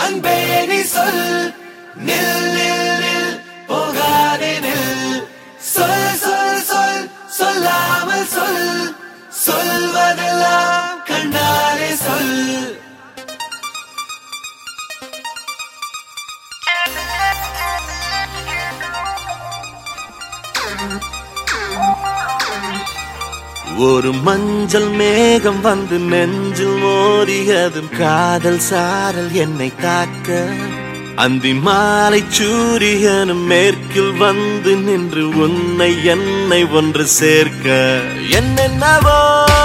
அன்பே நீ சொல் நில் நில் நில் போகாதே நில் சொல் சொல் சொல் சொல்லாமல் சொல் சொல்வதெல்லாம் கண்ணாலே சொல் ஒரு மஞ்சள் மேகம் வந்து நெஞ்சில் மோதியதும் காதல் சாரல் என்னை தாக்க அந்தி மாலை சூரியனும் மேற்கில் வந்து நின்று உன்னை என்னை ஒன்று சேர்க்க என்னென்னவோ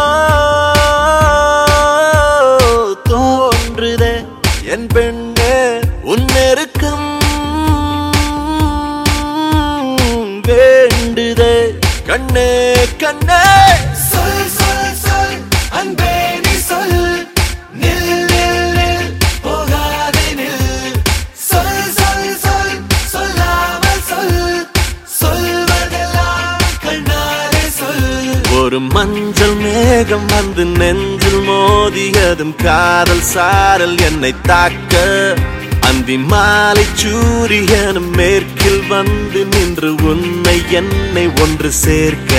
தோன்றுதே என் பெண்ணே உன்னெருக்கம் வேண்டுதே கண்ணே கண்ணே சொல் சொல் சொல் அன்பே நீ சொல் நில் நில் நில் போகாதே நில் சொல் சொல் சொல் சொல்லாமல் சொல் சொல்வதெல்லாம் கண்ணாலே சொல் ஒரு மஞ்சள் மேகம் வந்து நெஞ்சில் மோதியதும் காதல் சாரல் என்னை தாக்க அந்தி மாலை சூரியனும் மேற்கில் வந்து நின்று உன்னை என்னை ஒன்று சேர்க்க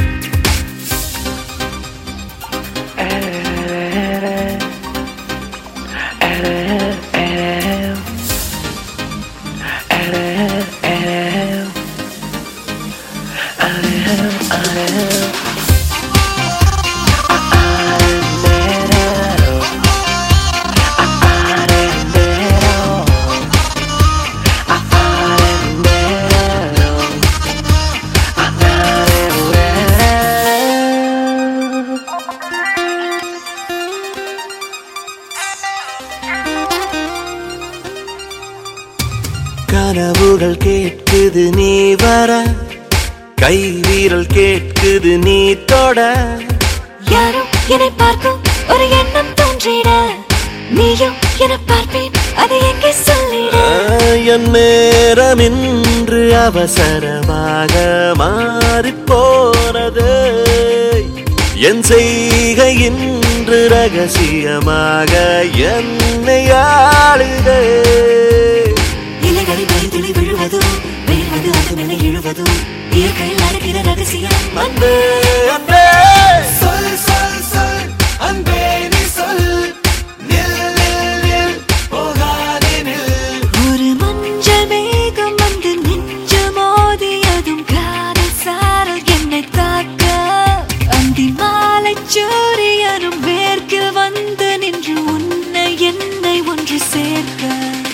கனவுகள் கேட்குது நீ வர கை வீரல் கேட்குது நீ தொட யாரோ என்னை பார்க்கும் ஒரு எண்ணம் தோன்றிட நீயும் என பார்ப்பேன் அதை எங்கே சொல்லிட என் நேரம் இன்று அவசரமாக மாறிப் போனது என் செய்கை இன்று ரகசியமாக என்னை ஆளுதே இலைகளில் வயதில் விழுவதும் விழுவது அது மேலே இழுவதும் இயற்கையில் நடக்கிற ரகசியம் அன்பே அன்பே சொல் சொல் சொல் அன்பே நீ சொல் நில் நில் நில் போகாதே நில் ஒரு மஞ்சள் மேகம் வந்து நெஞ்சு மோதியதும் காதல் சாரல் என்னை தாக்க அந்தி மாலை சூரியனும் மேற்கில் வந்து நின்று உன்னை என்னை ஒன்று சேர்க்க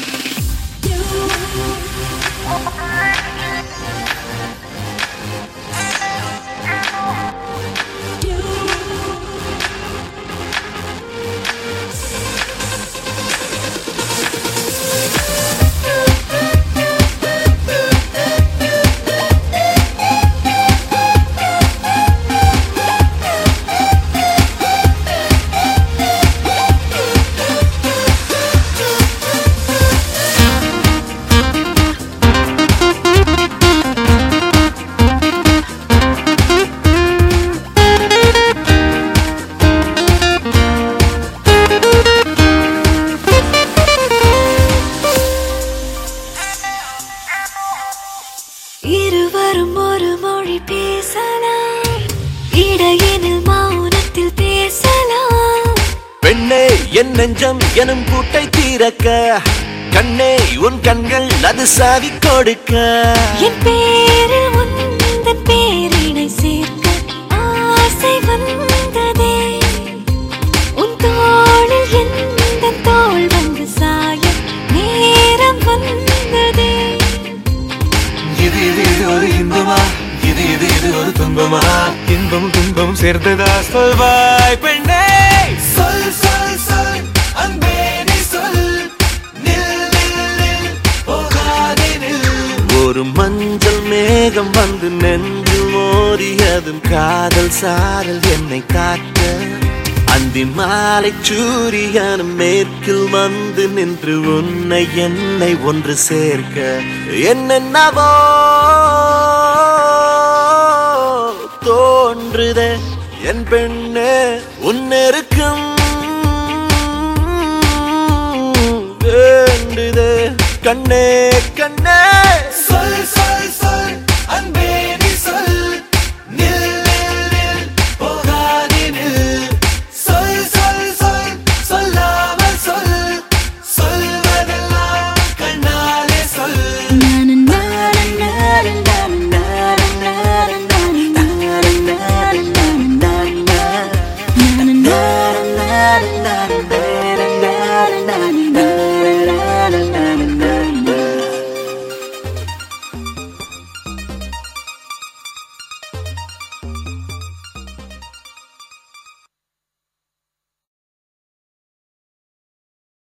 இருவரும் ஒரு மொழி பேசலாம் இடையினில் மௌனத்தில் பேசலாம் பெண்ணே என் நெஞ்சம் எனும் கூட்டை தீரக்க கண்ணே உன் கண்கள் அது சாவி கொடுக்க என் பேரில் உந்தன் பேரினை சேர்க்க ஆசை வந்ததே உன் தோளில் எந்த தோள் வந்து சாய நேரம் வந்ததே இது இது இது ஒரு இன்பமா இது இது இது ஒரு துன்பமா இன்பம் துன்பம் சேர்ந்ததா சொல்வாய் பெண்ணே சொல் சொல் சொல் அன்பே நீ சொல் நில் நில் நில் போகாதே நில் ஒரு மஞ்சள் மேகம் வந்து நெஞ்சில் மோதியதும் காதல் சாரல் என்னை காக்க அந்தி மாலை சூரியனும் மேற்கில் வந்து நின்று உன்னை என்னை ஒன்று சேர்க்க என்னென்னவோ தோன்றுதே என் பெண்ணே உன்னெருக்கம் வேண்டும் கண்ணே கண்ணே